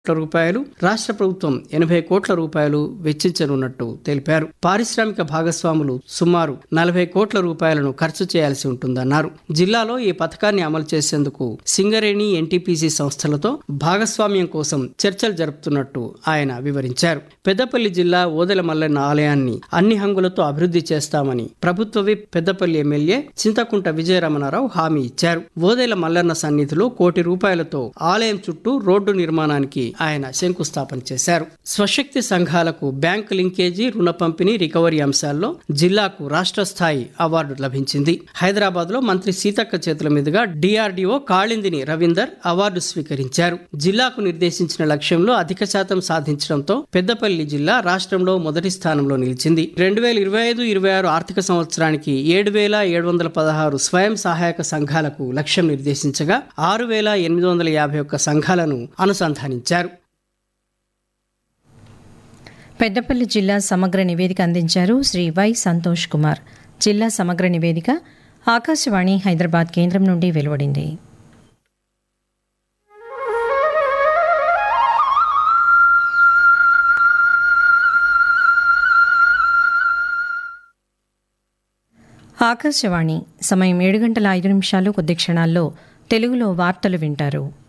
కోట్ల రూపాయలు రాష్ట్ర ప్రభుత్వం ఎనభై కోట్ల రూపాయలు వెచ్చించనున్నట్టు తెలిపారు పారిశ్రామిక భాగస్వాములు సుమారు నలభై కోట్ల రూపాయలను ఖర్చు చేయాల్సి ఉంటుందన్నారు జిల్లాలో ఈ పథకాన్ని అమలు చేసేందుకు సింగరేణి ఎన్టీపీసీ సంస్థలతో భాగస్వామ్యం కోసం చర్చలు జరుపుతున్నట్టు ఆయన వివరించారు పెద్దపల్లి జిల్లా ఓదెల మల్లన్న ఆలయాన్ని అన్ని హంగులతో అభివృద్ధి చేస్తామని ప్రభుత్వ విప్ పెద్దపల్లి ఎమ్మెల్యే చింతకుంట విజయరమణారావు హామీ ఇచ్చారు ఓదెల మల్లన్న సన్నిధిలో కోటి రూపాయలతో ఆలయం చుట్టూ రోడ్డు నిర్మాణానికి ఆయన శంకుస్థాపన చేశారు స్వశక్తి సంఘాలకు బ్యాంకు లింకేజీ రుణ పంపిణీ రికవరీ అంశాల్లో జిల్లాకు రాష్ట్ర స్థాయి అవార్డు లభించింది హైదరాబాద్ లో మంత్రి సీతక్క చేతుల మీదుగా డిఆర్డీఓ కాళిందిని రవీందర్ అవార్డు స్వీకరించారు జిల్లాకు నిర్దేశించిన లక్ష్యంలో అధిక శాతం సాధించడంతో పెద్దపల్లి జిల్లా రాష్ట్రంలో మొదటి స్థానంలో నిలిచింది రెండు వేల ఇరవై ఐదు ఇరవై ఆరు ఆర్థిక సంవత్సరానికి ఏడు వేల ఏడు వందల పదహారు స్వయం సహాయక సంఘాలకు లక్ష్యం నిర్దేశించగా ఆరు వేల ఎనిమిది వందల యాభై ఒక్క సంఘాలను అనుసంధానించారు పెద్దపల్లి జిల్లా సమగ్ర నివేదిక అందించారు శ్రీ వై సంతోష్ కుమార్ జిల్లా సమగ్ర నివేదిక ఆకాశవాణి హైదరాబాద్ కేంద్రం నుండి వెలువడింది ఆకాశవాణి సమయం ఏడు గంటల ఐదు నిమిషాలు కొద్ది క్షణాల్లో తెలుగులో వార్తలు వింటారు